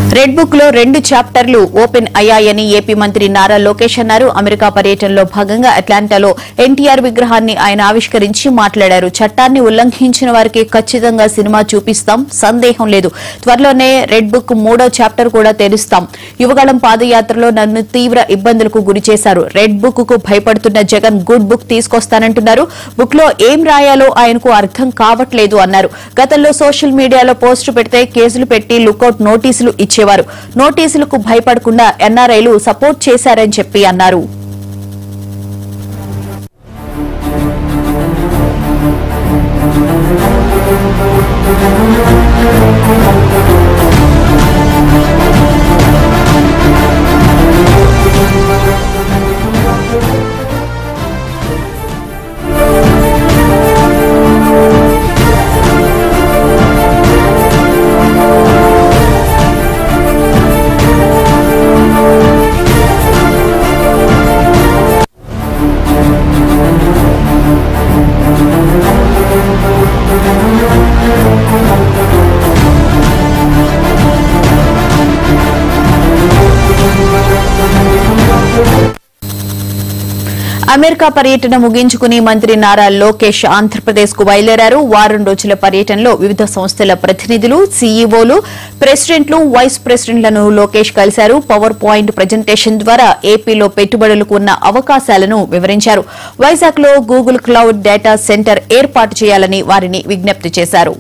red book లో రెండు చాప్టర్లు open అయ్యాయని ఏపీ మంత్రి నారా లోకేష్ అన్నారు అమెరికా పర్యటనలో భాగంగా అట్లాంటాలో ఎన్టీఆర్ విగ్రహాన్ని ఆయన ఆవిష్కరించి మాట్లాడారు చట్టాన్ని ఉల్లంఘించిన వారికి ఖచ్చితంగా సినిమా చూపిస్తాం సందేహం లేదు త్వరలోనే రెడ్ బుక్ మూడో చాప్టర్ కూడా తెరుస్తాం యువగళం పాదయాత్రలో నన్ను తీవ్ర ఇబ్బందులకు గురి చేశారు రెడ్ బుక్ కు భయపడుతున్న జగన్ గుడ్ బుక్ తీసుకొస్తానంటున్నారు బుక్ లో ఏం రాయాలో ఆయనకు అర్థం కావట్లేదు అన్నారు గతంలో సోషల్ మీడియాలో పోస్టు పెడితే కేసులు పెట్టి లుకౌట్ నోటీసులు ఇచ్చేవారు నోటీసులకు భయపడకుండా ఎన్ఆర్ఐలు సపోర్ట్ చేశారని చెప్పి అన్నారు అమెరికా పర్యటన ముగించుకుని మంత్రి నారా లోకేష్ ఆంధ్రప్రదేశ్ కు బయలుదేరారు వారం రోజుల పర్యటనలో వివిధ సంస్థల ప్రతినిధులు సీఈఓలు ప్రెసిడెంట్లు వైస్ ప్రెసిడెంట్లను లోకేష్ కలిశారు పవర్ పాయింట్ ప్రజెంటేషన్ ద్వారా ఏపీలో పెట్టుబడులకు ఉన్న అవకాశాలను వివరించారు వైజాగ్ లో గూగుల్ క్లౌడ్ డేటా సెంటర్ ఏర్పాటు చేయాలని వారిని విజ్ఞప్తి చేశారు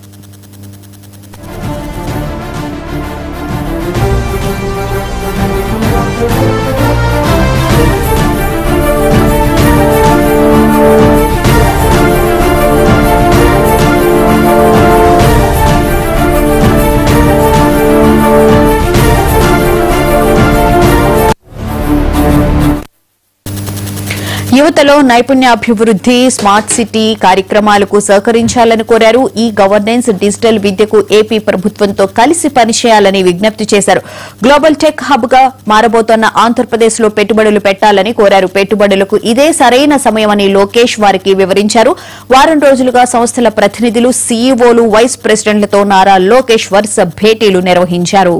యువతలో నైపుణ్యాభివృద్ది స్మార్ట్ సిటీ కార్యక్రమాలకు సహకరించాలని కోరారు ఈ గవర్నెన్స్ డిజిటల్ విద్యకు ఏపీ ప్రభుత్వంతో కలిసి పనిచేయాలని విజ్ఞప్తి చేశారు గ్లోబల్ టెక్ హబ్ గా మారబోతోన్న ఆంధ్రప్రదేశ్ లో పెట్టుబడులు పెట్టాలని కోరారు పెట్టుబడులకు ఇదే సరైన సమయమని లోకేష్ వారికి వివరించారు వారం రోజులుగా సంస్థల ప్రతినిధులు సీఈఓలు వైస్ ప్రెసిడెంట్లతో నారా లోకేష్ వరుస భేటీలు నిర్వహించారు